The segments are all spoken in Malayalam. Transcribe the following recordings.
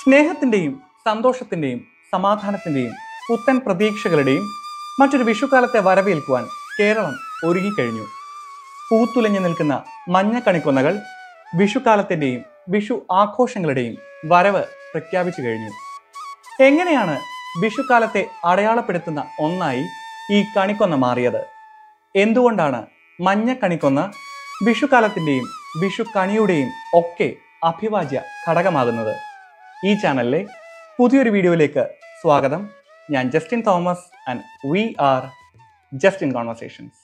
സ്നേഹത്തിന്റെയും സന്തോഷത്തിന്റെയും സമാധാനത്തിന്റെയും പുത്തൻ പ്രതീക്ഷകളുടെയും മറ്റൊരു വിഷുക്കാലത്തെ വരവേൽക്കുവാൻ കേരളം ഒരുങ്ങിക്കഴിഞ്ഞു പൂത്തുലഞ്ഞു നിൽക്കുന്ന മഞ്ഞക്കണിക്കൊന്നകൾ വിഷുക്കാലത്തിന്റെയും വിഷു ആഘോഷങ്ങളുടെയും വരവ് പ്രഖ്യാപിച്ചു കഴിഞ്ഞു എങ്ങനെയാണ് വിഷുക്കാലത്തെ അടയാളപ്പെടുത്തുന്ന ഒന്നായി ഈ കണിക്കൊന്ന മാറിയത് എന്തുകൊണ്ടാണ് മഞ്ഞ കണിക്കൊന്ന വിഷുക്കാലത്തിന്റെയും വിഷു കണിയുടെയും ഒക്കെ അഭിവാജ്യ ഘടകമാകുന്നത് ഈ ചാനലിലെ പുതിയൊരു വീഡിയോയിലേക്ക് സ്വാഗതം ഞാൻ Justin Thomas and we are just in conversations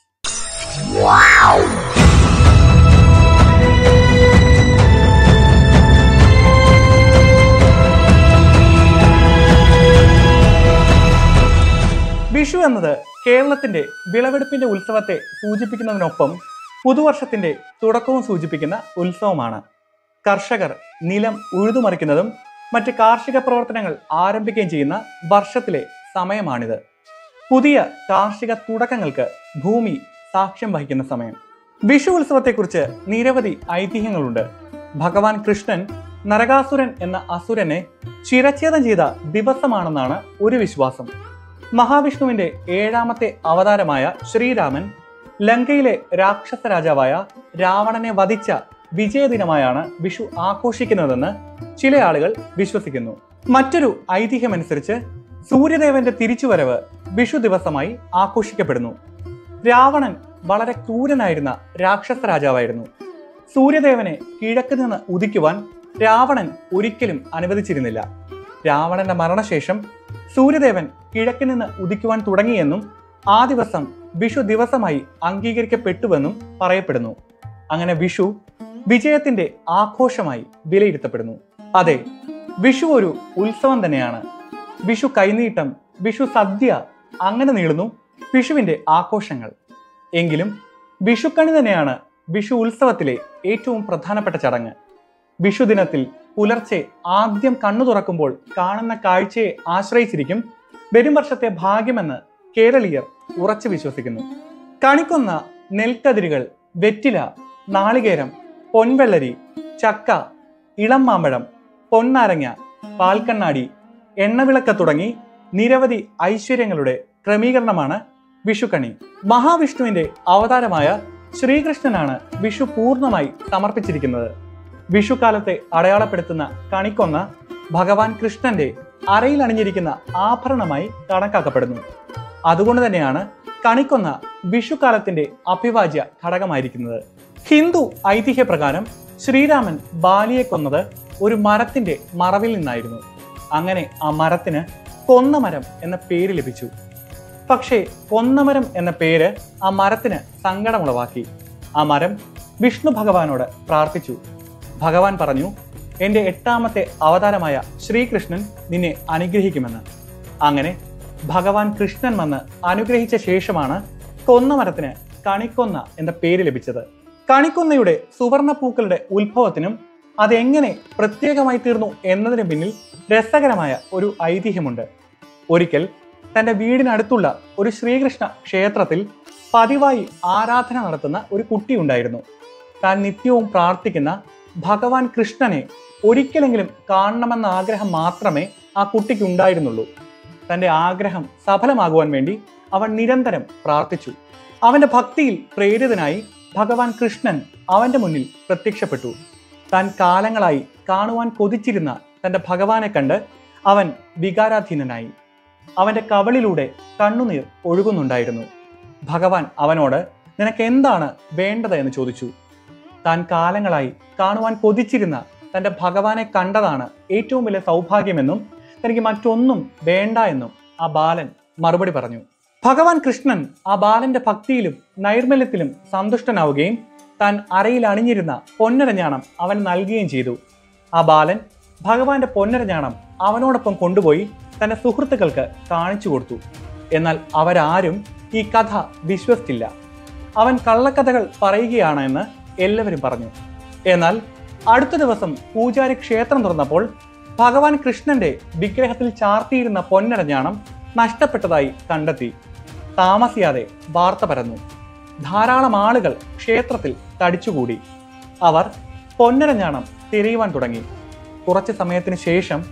Vishu എന്നത് കേരളത്തിന്റെ വിളവെടുപ്പിന്റെ ഉത്സവത്തെ സൂചിപ്പിക്കുന്നതിനൊപ്പം പുതുവർഷത്തിന്റെ തുടക്കവും സൂചിപ്പിക്കുന്ന ഉത്സവമാണ് കർഷകർ നിലം ഉഴുതുമറിക്കുന്നതും മറ്റ് കാർഷിക പ്രവർത്തനങ്ങൾ ആരംഭിക്കുകയും ചെയ്യുന്ന വർഷത്തിലെ സമയമാണിത് പുതിയ കാർഷിക തുടക്കങ്ങൾക്ക് ഭൂമി സാക്ഷ്യം വഹിക്കുന്ന സമയം വിഷു ഉത്സവത്തെക്കുറിച്ച് നിരവധി ഐതിഹ്യങ്ങളുണ്ട് ഭഗവാൻ കൃഷ്ണൻ നരകാസുരൻ എന്ന അസുരനെ ചിരച്ഛേദം ചെയ്ത ദിവസമാണെന്നാണ് ഒരു വിശ്വാസം മഹാവിഷ്ണുവിന്റെ ഏഴാമത്തെ അവതാരമായ ശ്രീരാമൻ ലങ്കയിലെ രാക്ഷസ രാജാവായ രാവണനെ വധിച്ച വിജയദിനമായാണ് വിഷു ആഘോഷിക്കുന്നതെന്ന് ചില ആളുകൾ വിശ്വസിക്കുന്നു മറ്റൊരു ഐതിഹ്യമനുസരിച്ച് സൂര്യദേവന്റെ തിരിച്ചുവരവ് വിഷു ദിവസമായി ആഘോഷിക്കപ്പെടുന്നു രാവണൻ വളരെ ക്രൂരനായിരുന്ന രാക്ഷസ രാജാവായിരുന്നു സൂര്യദേവനെ കിഴക്ക് നിന്ന് ഉദിക്കുവാൻ രാവണൻ ഒരിക്കലും അനുവദിച്ചിരുന്നില്ല രാവണന്റെ മരണശേഷം സൂര്യദേവൻ കിഴക്ക് നിന്ന് ഉദിക്കുവാൻ തുടങ്ങിയെന്നും ആ ദിവസം വിഷു ദിവസമായി അംഗീകരിക്കപ്പെട്ടുവെന്നും പറയപ്പെടുന്നു അങ്ങനെ വിഷു വിജയത്തിന്റെ ആഘോഷമായി വിലയിരുത്തപ്പെടുന്നു അതെ വിഷു ഒരു ഉത്സവം തന്നെയാണ് വിഷു കൈനീട്ടം വിഷു സദ്യ അങ്ങനെ നീളുന്നു വിഷുവിന്റെ ആഘോഷങ്ങൾ എങ്കിലും വിഷുക്കണി തന്നെയാണ് വിഷു ഉത്സവത്തിലെ ഏറ്റവും പ്രധാനപ്പെട്ട ചടങ്ങ് വിഷു ദിനത്തിൽ പുലർച്ചെ ആദ്യം കണ്ണു തുറക്കുമ്പോൾ കാണുന്ന കാഴ്ചയെ ആശ്രയിച്ചിരിക്കും വരും വർഷത്തെ ഭാഗ്യമെന്ന് കേരളീയർ ഉറച്ചു വിശ്വസിക്കുന്നു കണിക്കൊന്ന നെൽക്കതിരുകൾ വെറ്റില നാളികേരം പൊൻവെള്ളരി ചക്ക ഇളം മാമ്പഴം പൊന്നാരങ്ങ പാൽക്കണ്ണാടി എണ്ണവിളക്ക് തുടങ്ങി നിരവധി ഐശ്വര്യങ്ങളുടെ ക്രമീകരണമാണ് വിഷുക്കണി മഹാവിഷ്ണുവിന്റെ അവതാരമായ ശ്രീകൃഷ്ണനാണ് വിഷു പൂർണ്ണമായി സമർപ്പിച്ചിരിക്കുന്നത് വിഷുക്കാലത്തെ അടയാളപ്പെടുത്തുന്ന കണിക്കൊന്ന ഭഗവാൻ കൃഷ്ണന്റെ അരയിൽ അണിഞ്ഞിരിക്കുന്ന ആഭരണമായി കണക്കാക്കപ്പെടുന്നു അതുകൊണ്ട് തന്നെയാണ് കണിക്കൊന്ന വിഷുക്കാലത്തിന്റെ അഭിവാജ്യ ഘടകമായിരിക്കുന്നത് ഹിന്ദു ഐതിഹ്യപ്രകാരം ശ്രീരാമൻ ബാലിയെ കൊന്നത് ഒരു മരത്തിന്റെ മറവിൽ നിന്നായിരുന്നു അങ്ങനെ ആ മരത്തിന് കൊന്നമരം എന്ന പേര് ലഭിച്ചു പക്ഷേ കൊന്നമരം എന്ന പേര് ആ മരത്തിന് സങ്കടമുളവാക്കി ആ മരം വിഷ്ണു ഭഗവാനോട് പ്രാർത്ഥിച്ചു ഭഗവാൻ പറഞ്ഞു എൻ്റെ എട്ടാമത്തെ അവതാരമായ ശ്രീകൃഷ്ണൻ നിന്നെ അനുഗ്രഹിക്കുമെന്ന് അങ്ങനെ ഭഗവാൻ കൃഷ്ണൻ വന്ന് അനുഗ്രഹിച്ച ശേഷമാണ് കൊന്നമരത്തിന് കണിക്കൊന്ന എന്ന പേര് ലഭിച്ചത് കണിക്കൊന്നയുടെ സുവർണ പൂക്കളുടെ ഉത്ഭവത്തിനും അതെങ്ങനെ പ്രത്യേകമായി തീർന്നു എന്നതിന് പിന്നിൽ രസകരമായ ഒരു ഐതിഹ്യമുണ്ട് ഒരിക്കൽ തന്റെ വീടിനടുത്തുള്ള ഒരു ശ്രീകൃഷ്ണ ക്ഷേത്രത്തിൽ പതിവായി ആരാധന നടത്തുന്ന ഒരു കുട്ടി ഉണ്ടായിരുന്നു താൻ നിത്യവും പ്രാർത്ഥിക്കുന്ന ഭഗവാൻ കൃഷ്ണനെ ഒരിക്കലെങ്കിലും കാണണമെന്ന ആഗ്രഹം മാത്രമേ ആ കുട്ടിക്ക് ഉണ്ടായിരുന്നുള്ളൂ തന്റെ ആഗ്രഹം സഫലമാകുവാൻ വേണ്ടി അവൻ നിരന്തരം പ്രാർത്ഥിച്ചു അവന്റെ ഭക്തിയിൽ പ്രേരിതനായി ഭഗവാൻ കൃഷ്ണൻ അവന്റെ മുന്നിൽ പ്രത്യക്ഷപ്പെട്ടു താൻ കാലങ്ങളായി കാണുവാൻ കൊതിച്ചിരുന്ന തന്റെ ഭഗവാനെ കണ്ട് അവൻ വികാരാധീനനായി അവന്റെ കവളിലൂടെ കണ്ണുനീർ ഒഴുകുന്നുണ്ടായിരുന്നു ഭഗവാൻ അവനോട് നിനക്ക് എന്താണ് വേണ്ടത് എന്ന് ചോദിച്ചു താൻ കാലങ്ങളായി കാണുവാൻ കൊതിച്ചിരുന്ന തന്റെ ഭഗവാനെ കണ്ടതാണ് ഏറ്റവും വലിയ സൗഭാഗ്യമെന്നും തനിക്ക് മറ്റൊന്നും വേണ്ട എന്നും ആ ബാലൻ മറുപടി പറഞ്ഞു ഭഗവാൻ കൃഷ്ണൻ ആ ബാലന്റെ ഭക്തിയിലും നൈർമല്യത്തിലും സന്തുഷ്ടനാവുകയും താൻ അരയിൽ അണിഞ്ഞിരുന്ന പൊന്നരഞ്ഞാണം അവൻ നൽകുകയും ചെയ്തു ആ ബാലൻ ഭഗവാന്റെ പൊന്നരഞ്ഞാണം അവനോടൊപ്പം കൊണ്ടുപോയി തന്റെ സുഹൃത്തുക്കൾക്ക് കാണിച്ചു കൊടുത്തു എന്നാൽ അവരാരും ഈ കഥ വിശ്വസിച്ചില്ല അവൻ കള്ളക്കഥകൾ പറയുകയാണ് എന്ന് എല്ലാവരും പറഞ്ഞു എന്നാൽ അടുത്ത ദിവസം പൂജാരി ക്ഷേത്രം തുറന്നപ്പോൾ ഭഗവാൻ കൃഷ്ണന്റെ വിഗ്രഹത്തിൽ ചാർത്തിയിരുന്ന പൊന്നരഞ്ഞാണം നഷ്ടപ്പെട്ടതായി കണ്ടെത്തി താമസിയാതെ വാർത്ത പരന്നു ധാരാളം ആളുകൾ ക്ഷേത്രത്തിൽ തടിച്ചുകൂടി അവർ പൊന്നരഞ്ഞാണം തിരയുവാൻ തുടങ്ങി കുറച്ച് സമയത്തിന് ശേഷം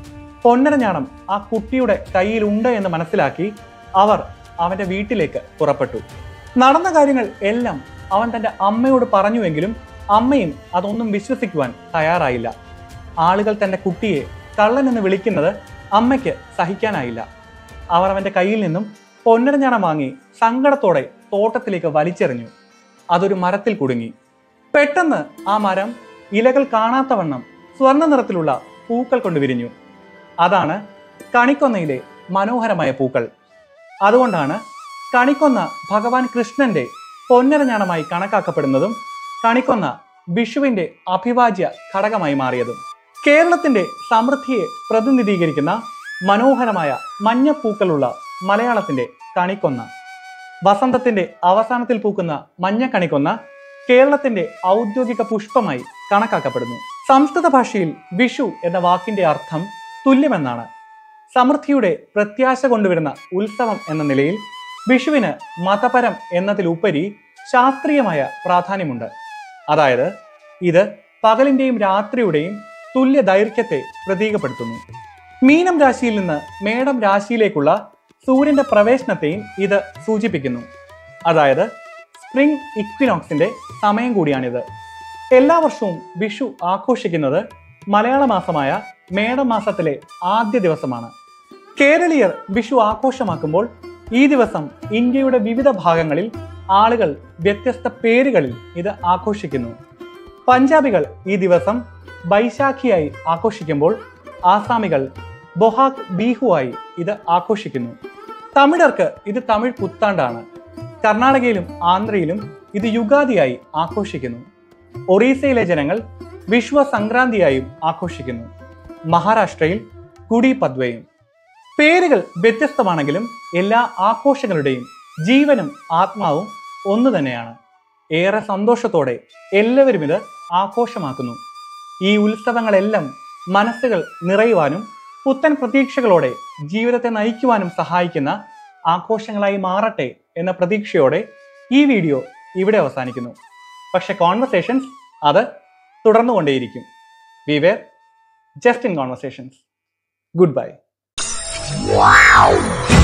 പൊന്നരഞ്ഞാണം ആ കുട്ടിയുടെ കയ്യിലുണ്ട് എന്ന് മനസ്സിലാക്കി അവർ അവന്റെ വീട്ടിലേക്ക് പുറപ്പെട്ടു നടന്ന കാര്യങ്ങൾ എല്ലാം അവൻ തന്റെ അമ്മയോട് പറഞ്ഞുവെങ്കിലും അമ്മയും അതൊന്നും വിശ്വസിക്കുവാൻ തയ്യാറായില്ല ആളുകൾ തന്റെ കുട്ടിയെ കള്ളൻ എന്ന് വിളിക്കുന്നത് അമ്മയ്ക്ക് സഹിക്കാനായില്ല അവർ അവന്റെ കയ്യിൽ നിന്നും പൊന്നരഞ്ഞാണം വാങ്ങി സങ്കടത്തോടെ തോട്ടത്തിലേക്ക് വലിച്ചെറിഞ്ഞു അതൊരു മരത്തിൽ കുടുങ്ങി പെട്ടെന്ന് ആ മരം ഇലകൾ കാണാത്തവണ്ണം സ്വർണ്ണ നിറത്തിലുള്ള പൂക്കൾ കൊണ്ട് വിരിഞ്ഞു അതാണ് കണിക്കൊന്നയിലെ മനോഹരമായ പൂക്കൾ അതുകൊണ്ടാണ് കണിക്കൊന്ന ഭഗവാൻ കൃഷ്ണന്റെ പൊന്നരഞ്ഞാണമായി കണക്കാക്കപ്പെടുന്നതും കണിക്കൊന്ന വിഷുവിന്റെ അഭിവാജ്യ ഘടകമായി മാറിയതും കേരളത്തിന്റെ സമൃദ്ധിയെ പ്രതിനിധീകരിക്കുന്ന മനോഹരമായ മഞ്ഞപ്പൂക്കളുള്ള മലയാളത്തിന്റെ കണിക്കൊന്ന വസന്തത്തിന്റെ അവസാനത്തിൽ പൂക്കുന്ന മഞ്ഞ കണിക്കൊന്ന കേരളത്തിന്റെ ഔദ്യോഗിക പുഷ്പമായി കണക്കാക്കപ്പെടുന്നു സംസ്കൃത ഭാഷയിൽ വിഷു എന്ന വാക്കിന്റെ അർത്ഥം തുല്യമെന്നാണ് സമൃദ്ധിയുടെ പ്രത്യാശ കൊണ്ടുവരുന്ന ഉത്സവം എന്ന നിലയിൽ വിഷുവിന് മതപരം എന്നതിലുപരി ശാസ്ത്രീയമായ പ്രാധാന്യമുണ്ട് അതായത് ഇത് പകലിന്റെയും രാത്രിയുടെയും തുല്യ ദൈർഘ്യത്തെ പ്രതീകപ്പെടുത്തുന്നു മീനം രാശിയിൽ നിന്ന് മേടം രാശിയിലേക്കുള്ള സൂര്യന്റെ പ്രവേശനത്തെയും ഇത് സൂചിപ്പിക്കുന്നു അതായത് സ്പ്രിംഗ് ഇക്വിനോക്സിന്റെ സമയം കൂടിയാണിത് എല്ലാ വർഷവും വിഷു ആഘോഷിക്കുന്നത് മലയാള മാസമായ മേടമാസത്തിലെ ആദ്യ ദിവസമാണ് കേരളീയർ വിഷു ആഘോഷമാക്കുമ്പോൾ ഈ ദിവസം ഇന്ത്യയുടെ വിവിധ ഭാഗങ്ങളിൽ ആളുകൾ വ്യത്യസ്ത പേരുകളിൽ ഇത് ആഘോഷിക്കുന്നു പഞ്ചാബികൾ ഈ ദിവസം ബൈശാഖിയായി ആഘോഷിക്കുമ്പോൾ ആസാമികൾ ബൊഹാഗ് ബീഹുവായി ഇത് ആഘോഷിക്കുന്നു തമിഴർക്ക് ഇത് തമിഴ് പുത്താണ്ടാണ് കർണാടകയിലും ആന്ധ്രയിലും ഇത് യുഗാദിയായി ആഘോഷിക്കുന്നു ഒറീസയിലെ ജനങ്ങൾ വിശ്വ സംക്രാന്തിയായും ആഘോഷിക്കുന്നു മഹാരാഷ്ട്രയിൽ ഗുഡി പദ്വയും പേരുകൾ വ്യത്യസ്തമാണെങ്കിലും എല്ലാ ആഘോഷങ്ങളുടെയും ജീവനും ആത്മാവും ഒന്നു തന്നെയാണ് ഏറെ സന്തോഷത്തോടെ എല്ലാവരും ഇത് ആഘോഷമാക്കുന്നു ഈ ഉത്സവങ്ങളെല്ലാം മനസ്സുകൾ നിറയുവാനും പുത്തൻ പ്രതീക്ഷകളോടെ ജീവിതത്തെ നയിക്കുവാനും സഹായിക്കുന്ന ആഘോഷങ്ങളായി മാറട്ടെ എന്ന പ്രതീക്ഷയോടെ ഈ വീഡിയോ ഇവിടെ അവസാനിക്കുന്നു പക്ഷെ കോൺവെർസേഷൻസ് അത് തുടർന്നുകൊണ്ടേയിരിക്കും we were just in conversations goodbye Wow!